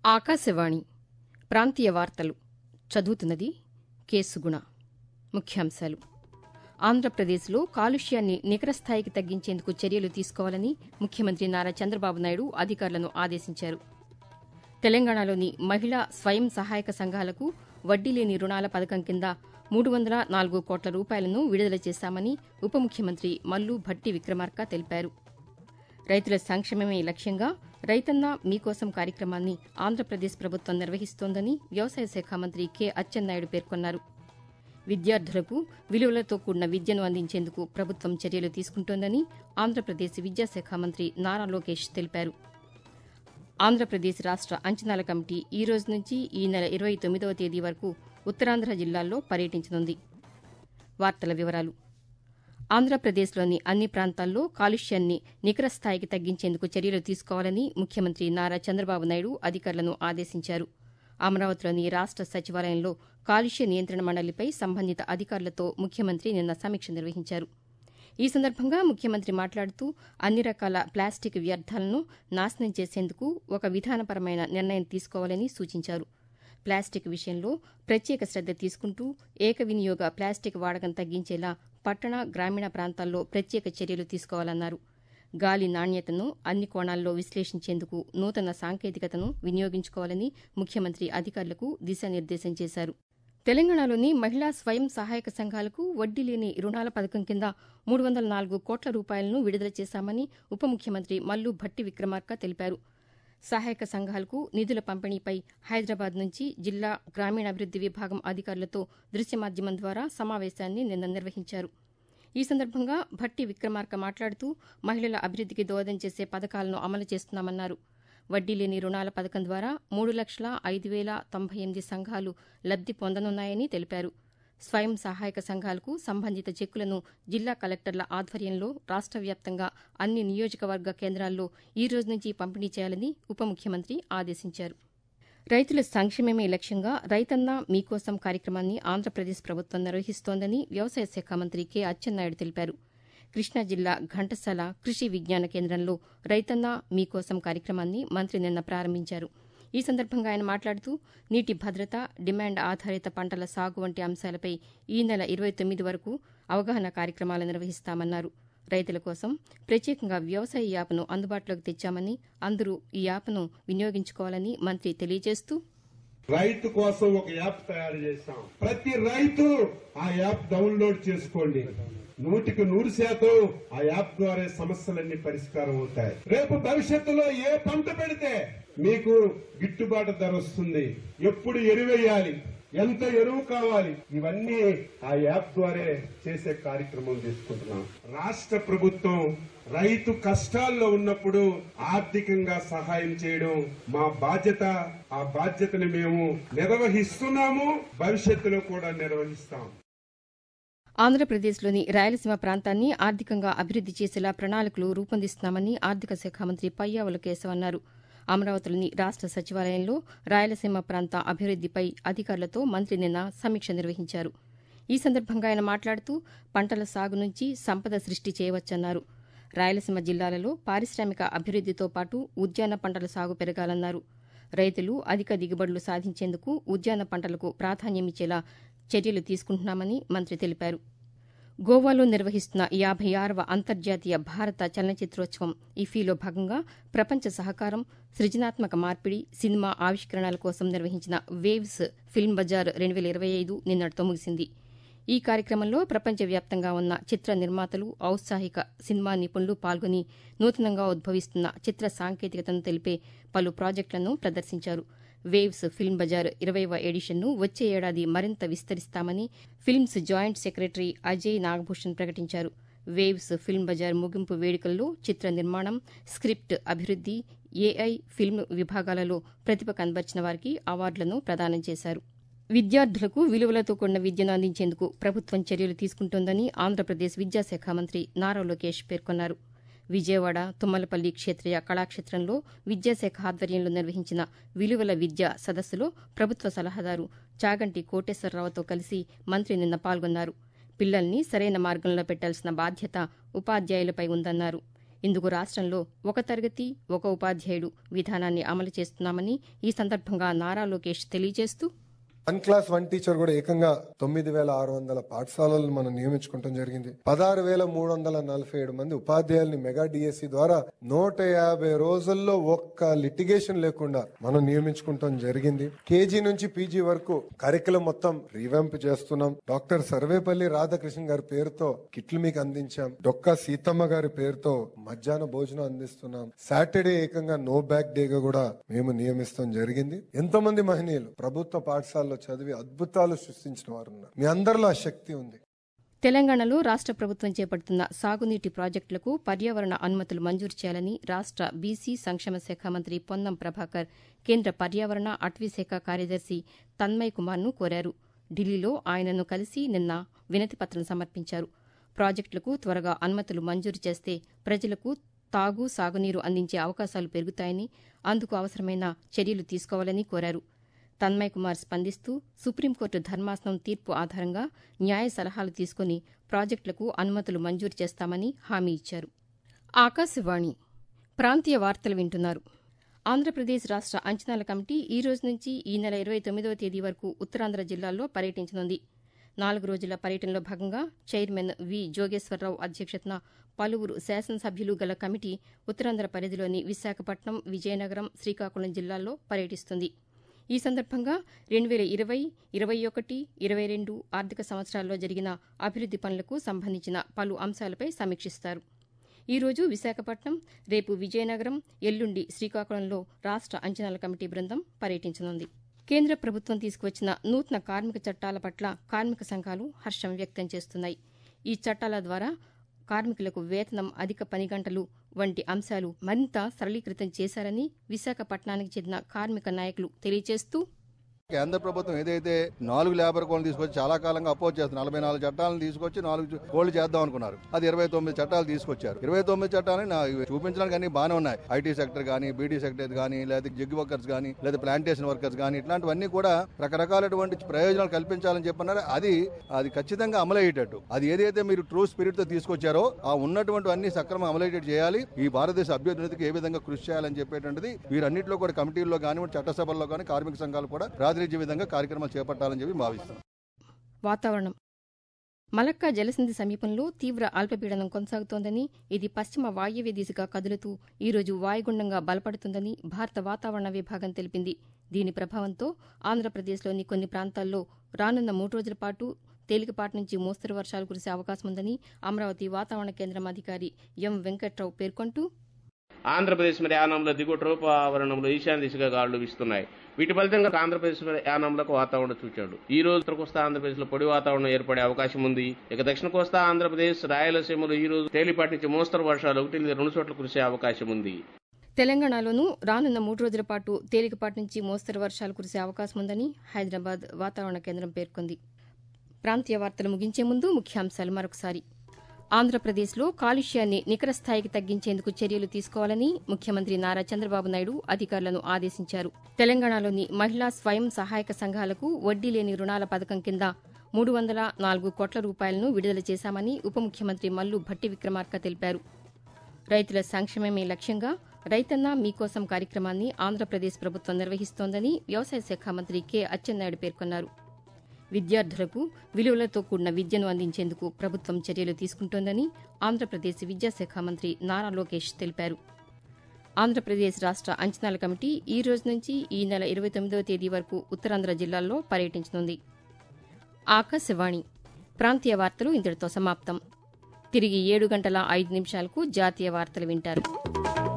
ఆకాశవాణి ప్రాంతీయ వార్తలు చదువుతున్నది కేసుగుణ ముఖ్యాంశాలు ఆంధ్రప్రదేశ్లో కాలుష్యాన్ని నికర స్థాయికి తగ్గించేందుకు చర్యలు తీసుకోవాలని ముఖ్యమంత్రి నారా చంద్రబాబు నాయుడు అధికారులను ఆదేశించారు తెలంగాణలోని మహిళా స్వయం సహాయక సంఘాలకు వడ్డీ లేని రుణాల పథకం కింద మూడు వందల నాలుగు కోట్ల రూపాయలను విడుదల చేశామని ఉప ముఖ్యమంత్రి మల్లు భట్టి విక్రమార్క తెలిపారు రైతుల సంక్షేమమే లక్ష్యంగా రైతన్న మీకోసం కార్యక్రమాన్ని ఆంధ్రప్రదేశ్ ప్రభుత్వం నిర్వహిస్తోందని వ్యవసాయ శాఖ మంత్రి కె అచ్చెన్నాయుడు పేర్కొన్నారు విద్యార్థులకు విలువలతో కూడిన విద్యను అందించేందుకు ప్రభుత్వం చర్యలు తీసుకుంటోందని ఆంధ్రప్రదేశ్ విద్యాశాఖ మంత్రి నారా లోకేష్ తెలిపారు ఆంధ్రప్రదేశ్ రాష్ట అంచనాల కమిటీ ఈ రోజు నుంచి ఈ నెల ఇరవై తొమ్మిదవ తేదీ వరకు ఉత్తరాంధ్ర జిల్లాల్లో పర్యటించనుంది వార్తల వివరాలు ఆంధ్రప్రదేశ్లోని అన్ని ప్రాంతాల్లో కాలుష్యాన్ని నికర స్థాయికి తగ్గించేందుకు చర్యలు తీసుకోవాలని ముఖ్యమంత్రి నారా చంద్రబాబు నాయుడు అధికారులను ఆదేశించారు అమరావతిలోని రాష్ట సచివాలయంలో కాలుష్య నియంత్రణ మండలిపై సంబంధిత అధికారులతో ముఖ్యమంత్రి నిన్న సమీక్ష నిర్వహించారు ఈ సందర్భంగా ముఖ్యమంత్రి మాట్లాడుతూ అన్ని రకాల ప్లాస్టిక్ వ్యర్థాలను నాశనం చేసేందుకు ఒక విధానపరమైన నిర్ణయం తీసుకోవాలని సూచించారు ప్లాస్టిక్ విషయంలో ప్రత్యేక శ్రద్ద తీసుకుంటూ ఏక వినియోగ ప్లాస్టిక్ వాడకం తగ్గించేలా పట్టణ గ్రామీణ ప్రాంతాల్లో ప్రత్యేక చర్యలు తీసుకోవాలన్నారు గాలి నాణ్యతను అన్ని కోణాల్లో విశ్లేషించేందుకు నూతన సాంకేతికతను వినియోగించుకోవాలని ముఖ్యమంత్రి అధికారులకు దిశానిర్దేశం చేశారు తెలంగాణలోని మహిళా స్వయం సహాయక సంఘాలకు వడ్డీ లేని రుణాల పథకం కింద మూడు వందల నాలుగు కోట్ల రూపాయలను విడుదల చేశామని ఉప ముఖ్యమంత్రి మల్లు భట్టి విక్రమార్క తెలిపారు సహాయక సంఘాలకు నిధుల పంపిణీపై హైదరాబాద్ నుంచి జిల్లా గ్రామీణాభివృద్ది విభాగం అధికారులతో దృశ్య మాధ్యమం ద్వారా సమావేశాన్ని నిన్న నిర్వహించారు ఈ సందర్భంగా భట్టి విక్రమార్క మాట్లాడుతూ మహిళల అభివృద్దికి దోహదం చేసే పథకాలను అమలు చేస్తున్నామన్నారు వడ్డీ లేని రుణాల పథకం ద్వారా మూడు లక్షల ఐదు వేల తొంభై ఎనిమిది సంఘాలు లబ్ది పొందనున్నాయని తెలిపారు స్వయం సహాయక సంఘాలకు సంబంధిత చెక్కులను జిల్లా కలెక్టర్ల ఆధ్వర్యంలో రాష్ట వ్యాప్తంగా అన్ని నియోజకవర్గ కేంద్రాల్లో ఈ రోజు నుంచి పంపిణీ చేయాలని ఉప ముఖ్యమంత్రి ఆదేశించారు రైతుల సంక్షేమమే లక్ష్యంగా రైతన్న మీకోసం కార్యక్రమాన్ని ఆంధ్రప్రదేశ్ ప్రభుత్వం నిర్వహిస్తోందని వ్యవసాయ శాఖ మంత్రి కె అచ్చెన్నాయుడు తెలిపారు కృష్ణా జిల్లా ఘంటసాల కృషి విజ్ఞాన కేంద్రంలో రైతన్న మీకోసం కార్యక్రమాన్ని మంత్రి నిన్న ప్రారంభించారు ఈ సందర్భంగా ఆయన మాట్లాడుతూ నీటి భద్రత డిమాండ్ ఆధారిత పంటల సాగు వంటి అంశాలపై ఈ నెల ఇరవై తొమ్మిది వరకు అవగాహన కార్యక్రమాలు నిర్వహిస్తామన్నారు రైతుల కోసం ప్రత్యేకంగా వ్యవసాయ యాప్ను అందుబాటులోకి తెచ్చామని అందరూ ఈ యాప్ను వినియోగించుకోవాలని మంత్రి తెలియజేస్తూ రైతు కోసం ఒక యాప్ తయారు చేశాం ప్రతి రైతు ఆ యాప్ డౌన్లోడ్ చేసుకోండి నూటికి నూరు శాతం ఆ యాప్ ద్వారా సమస్యలన్నీ పరిష్కారం అవుతాయి రేపు భవిష్యత్తులో ఏ పంట పెడితే మీకు గిట్టుబాటు ధర వస్తుంది ఎప్పుడు ఎరువేయాలి ఎంత ఎరువు కావాలి ఇవన్నీ ఆ యాప్ ద్వారా చేసే కార్యక్రమం తీసుకుంటున్నాం రాష్ట్ర ప్రభుత్వం రైతు కష్టాల్లో ఉన్నప్పుడు ఆర్థికంగా సహాయం చేయడం మా బాధ్యత ఆ బాధ్యతని మేము నిర్వహిస్తున్నాము భవిష్యత్తులో కూడా నిర్వహిస్తాం ఆంధ్రప్రదేశ్లోని రాయలసీమ ప్రాంతాన్ని ఆర్థికంగా అభివృద్ది చేసేలా ప్రణాళికలు రూపొందిస్తున్నామని ఆర్థిక శాఖ మంత్రి పయ్యావుల కేశవ్ అన్నారు అమరావతిలోని రాష్ట సచివాలయంలో రాయలసీమ ప్రాంత అభివృద్దిపై అధికారులతో మంత్రి నిన్న సమీక్ష నిర్వహించారు ఈ సందర్భంగా ఆయన మాట్లాడుతూ పంటల సాగు నుంచి సంపద సృష్టి చేయవచ్చన్నారు రాయలసీమ జిల్లాలలో పారిశ్రామిక అభివృద్దితో పాటు ఉద్యాన పంటల సాగు పెరగాలన్నారు రైతులు అధిక దిగుబడులు సాధించేందుకు ఉద్యాన పంటలకు ప్రాధాన్యమిచ్చేలా చర్యలు తీసుకుంటున్నామని మంత్రి తెలిపారు గోవాలో నిర్వహిస్తున్న యాభై ఆరవ అంతర్జాతీయ భారత చలనచిత్రోత్సవం ఇఫీలో భాగంగా ప్రపంచ సహకారం సృజనాత్మక మార్పిడి సినిమా ఆవిష్కరణల కోసం నిర్వహించిన వేవ్స్ ఫిల్మ్ బజార్ రెండు వేల ఇరవై ఐదు నిన్నటితో ముగిసింది ఈ కార్యక్రమంలో ప్రపంచవ్యాప్తంగా ఉన్న చిత్ర నిర్మాతలు ఔత్సాహిక సినిమా నిపుణులు పాల్గొని నూతనంగా ఉద్భవిస్తున్న చిత్ర సాంకేతికతను తెలిపే పలు ప్రాజెక్టులను ప్రదర్శించారు వేవ్స్ ఫిల్మ్ బజార్ ఇరవైవ ఎడిషన్ను వచ్చే ఏడాది మరింత విస్తరిస్తామని films joint secretary Ajay Nagabhushan ప్రకటించారు వేవ్స్ ఫిల్మ్ బజార్ ముగింపు వేడుకల్లో చిత్ర నిర్మాణం స్క్రిప్ట్ అభివృద్ది ఏఐ ఫిల్మ్ విభాగాలలో ప్రతిభ కనబర్చిన వారికి అవార్డులను ప్రదానం చేశారు విద్యార్థులకు విలువలతో కూడిన విద్యను అందించేందుకు ప్రభుత్వం చర్యలు తీసుకుంటోందని ఆంధ్రప్రదేశ్ విద్యాశాఖ మంత్రి నారా లోకేష్ పేర్కొన్నారు విజయవాడ తుమ్మలపల్లి క్షేత్రీయ కళాక్షేత్రంలో విద్యాశాఖ ఆధ్వర్యంలో నిర్వహించిన విలువల విద్య సదస్సులో ప్రభుత్వ సలహాదారు చాగంటి కోటేశ్వరరావుతో కలిసి మంత్రి నిన్న పాల్గొన్నారు పిల్లల్ని సరైన మార్గంలో పెట్టాల్సిన బాధ్యత ఉపాధ్యాయులపై ఉందన్నారు ఇందుకు రాష్ట్రంలో ఒక తరగతి ఒక ఉపాధ్యాయుడు విధానాన్ని అమలు చేస్తున్నామని ఈ సందర్భంగా నారా లోకేష్ తెలియజేస్తూ వన్ క్లాస్ వన్ టీచర్ కూడా ఏకంగా తొమ్మిది వేల ఆరు వందల పాఠశాలలను మనం నియమించుకోవడం జరిగింది పదహారు వేల మూడు వందల నలభై ఏడు మంది ఉపాధ్యాయుల్ని మెగా డిఎస్సి ద్వారా నూట యాభై రోజుల్లో ఒక్క లిటిగేషన్ లేకుండా మనం నియమించుకుంటాం జరిగింది కేజీ నుంచి పీజీ వరకు కరికులం మొత్తం రివ్యాంప్ చేస్తున్నాం డాక్టర్ సర్వేపల్లి రాధాకృష్ణ గారి పేరుతో కిట్లు మీకు అందించాం డొక్కా సీతమ్మ గారి పేరుతో మధ్యాహ్న భోజనం అందిస్తున్నాం సాటర్డే ఏకంగా నో బ్యాక్ డేగా కూడా మేము నియమిస్తాం జరిగింది ఎంతో మంది మహనీయులు ప్రభుత్వ పాఠశాలలో చదివి అద్భుతాలు సృష్టించిన వారు ఉన్నారు మీ అందరిలో ఆ శక్తి ఉంది తెలంగాణలో రాష్ట్ర ప్రభుత్వం చేపడుతున్న సాగునీటి ప్రాజెక్టులకు పర్యావరణ అనుమతులు మంజూరు చేయాలని రాష్ట్ర బీసీ సంక్షేమ శాఖ మంత్రి పొన్నం ప్రభాకర్ కేంద్ర పర్యావరణ అటవీశాఖ కార్యదర్శి తన్మయ్ కుమార్ను కోరారు ఢిల్లీలో ఆయనను కలిసి నిన్న వినతిపత్రం సమర్పించారు ప్రాజెక్టులకు త్వరగా అనుమతులు మంజూరు చేస్తే ప్రజలకు తాగు సాగునీరు అందించే అవకాశాలు పెరుగుతాయని అందుకు అవసరమైన చర్యలు తీసుకోవాలని కోరారు తన్మయ్ కుమార్ స్పందిస్తూ సుప్రీంకోర్టు ధర్మాసనం తీర్పు ఆధారంగా న్యాయ సలహాలు తీసుకుని ప్రాజెక్టులకు అనుమతులు మంజూరు చేస్తామని హామీ ఇచ్చారు ఆకాశవాణి ప్రాంతీయ వార్తలు వింటున్నారు ఆంధ్రప్రదేశ్ రాష్ట్ర అంచనాల కమిటీ ఈ రోజు నుంచి ఈ నెల ఇరవై తొమ్మిదవ తేదీ వరకు ఉత్తరాంధ్ర జిల్లాల్లో పర్యటించనుంది నాలుగు రోజుల పర్యటనలో భాగంగా చైర్మన్ వి జోగేశ్వరరావు అధ్యక్షతన పలువురు శాసనసభ్యులు గల కమిటీ ఉత్తరాంధ్ర పరిధిలోని విశాఖపట్నం విజయనగరం శ్రీకాకుళం జిల్లాల్లో పర్యటిస్తుంది ఈ సందర్భంగా రెండు వేల ఇరవై ఇరవై ఒకటి ఇరవై రెండు ఆర్థిక సంవత్సరాల్లో జరిగిన అభివృద్ది పనులకు సంబంధించిన పలు అంశాలపై సమీక్షిస్తారు ఈ రోజు విశాఖపట్నం రేపు విజయనగరం ఎల్లుండి శ్రీకాకుళంలో రాష్ట్ర అంచనాల కమిటీ బృందం పర్యటించనుంది కేంద్ర ప్రభుత్వం తీసుకువచ్చిన నూతన కార్మిక చట్టాల పట్ల కార్మిక సంఘాలు హర్షం వ్యక్తం చేస్తున్నాయి ఈ చట్టాల ద్వారా కార్మికులకు వేతనం అధిక పని గంటలు వంటి అంశాలు మరింత సరళీకృతం చేశారని విశాఖపట్నానికి చెందిన కార్మిక నాయకులు తెలియజేస్తూ కేంద్ర ప్రభుత్వం ఏదైతే నాలుగు లేబర్ కోడ్లు తీసుకొచ్చి చాలా కాలంగా అపోజ్ చేస్తుంది నలభై నాలుగు చట్టాలను తీసుకొచ్చి నాలుగు కోళ్లు చేద్దాం అనుకున్నారు అది ఇరవై తొమ్మిది చట్టాలు తీసుకొచ్చారు ఇరవై తొమ్మిది చట్టాలని నా ఇవి చూపించడానికి అన్ని బాగానే ఉన్నాయి ఐటీ సెక్టర్ కానీ బీడీ సెక్టర్ కానీ లేదా జిగ్ వర్కర్స్ కానీ లేదా ప్లాంటేషన్ వర్కర్స్ కానీ ఇట్లాంటివన్నీ కూడా రకరకాలటువంటి ప్రయోజనాలు కల్పించాలని చెప్పన్నారు అది అది ఖచ్చితంగా అమలయ్యేటట్టు అది ఏదైతే మీరు ట్రూ స్పిరిట్ తో తీసుకొచ్చారో ఆ ఉన్నటువంటి అన్ని సక్రమంగా అమలయ్యేటట్టు చేయాలి ఈ భారతదేశ అభ్యున్నతికి ఏ విధంగా కృషి చేయాలని చెప్పేటువంటిది వీరన్నింటిలో కూడా కమిటీల్లో కానివ్వండి చట్టసభల్లో కానీ కార్మిక సంఘాలు కూడా ప్రాతినిధ్య విధంగా కార్యక్రమాలు చేపట్టాలని చెప్పి భావిస్తున్నాం వాతావరణం మలక్కా జలసంధి సమీపంలో తీవ్ర అల్పపీడనం కొనసాగుతోందని ఇది పశ్చిమ వాయవ్య దిశగా కదులుతూ ఈరోజు వాయుగుండంగా బలపడుతుందని భారత వాతావరణ విభాగం తెలిపింది దీని ప్రభావంతో ఆంధ్రప్రదేశ్లోని కొన్ని ప్రాంతాల్లో రానున్న మూడు రోజుల పాటు తేలికపాటి నుంచి మోస్తరు వర్షాలు కురిసే అవకాశం ఉందని అమరావతి వాతావరణ కేంద్రం అధికారి ఎం వెంకట్రావు పేర్కొంటూ ఆంధ్రప్రదేశ్ మరి యానంలో దిగువ ట్రోప ఆవరణంలో ఈశాన్య దిశగా గాలులు వీస్తున్నాయి వీటి ఫలితంగా ఆంధ్రప్రదేశ్ మరి యానంలకు వాతావరణం చూచాడు ఈ రోజు ఉత్తర కోస్తా ఆంధ్రప్రదేశ్ లో పొడి వాతావరణం ఏర్పడే అవకాశం ఉంది ఇక దక్షిణ కోస్తా ఆంధ్రప్రదేశ్ రాయలసీమలో ఈ రోజు తేలిపాటి నుంచి మోస్తరు వర్షాలు ఒకటి లేదా రెండు చోట్ల కురిసే అవకాశం ఉంది తెలంగాణలోనూ రానున్న మూడు రోజుల పాటు తేలికపాటి నుంచి మోస్తరు వర్షాలు కురిసే అవకాశం ఉందని హైదరాబాద్ వాతావరణ కేంద్రం పేర్కొంది ప్రాంతీయ వార్తలు ముగించే ముందు ముఖ్యాంశాలు మరొకసారి ఆంధ్రప్రదేశ్లో కాలుష్యాన్ని నికర స్థాయికి తగ్గించేందుకు చర్యలు తీసుకోవాలని ముఖ్యమంత్రి నారా చంద్రబాబు నాయుడు అధికారులను ఆదేశించారు తెలంగాణలోని మహిళా స్వయం సహాయక సంఘాలకు వడ్డీ లేని రుణాల పథకం కింద మూడు వందల నాలుగు కోట్ల రూపాయలను విడుదల చేశామని ఉప ముఖ్యమంత్రి మల్లు భట్టి విక్రమార్క తెలిపారు రైతుల సంక్షేమమే లక్ష్యంగా రైతన్న మీకోసం కార్యక్రమాన్ని ఆంధ్రప్రదేశ్ ప్రభుత్వం నిర్వహిస్తోందని వ్యవసాయ శాఖ మంత్రి కె అచ్చెన్నాయుడు పేర్కొన్నారు విద్యార్థులకు విలువలతో కూడిన విద్యను అందించేందుకు ప్రభుత్వం చర్యలు తీసుకుంటోందని ఆంధ్రప్రదేశ్ విద్యాశాఖ మంత్రి నారా లోకేష్ తెలిపారు ఆంధ్రప్రదేశ్ రాష్ట్ర అంచనాల కమిటీ ఈ రోజు నుంచి ఈ నెల ఇరవై తొమ్మిదవ తేదీ వరకు ఉత్తరాంధ్ర జిల్లాల్లో పర్యటించనుంది ఆకాశవాణి ప్రాంతీయ వార్తలు ఇంతటితో సమాప్తం తిరిగి ఏడు గంటల ఐదు నిమిషాలకు జాతీయ వార్తలు వింటారు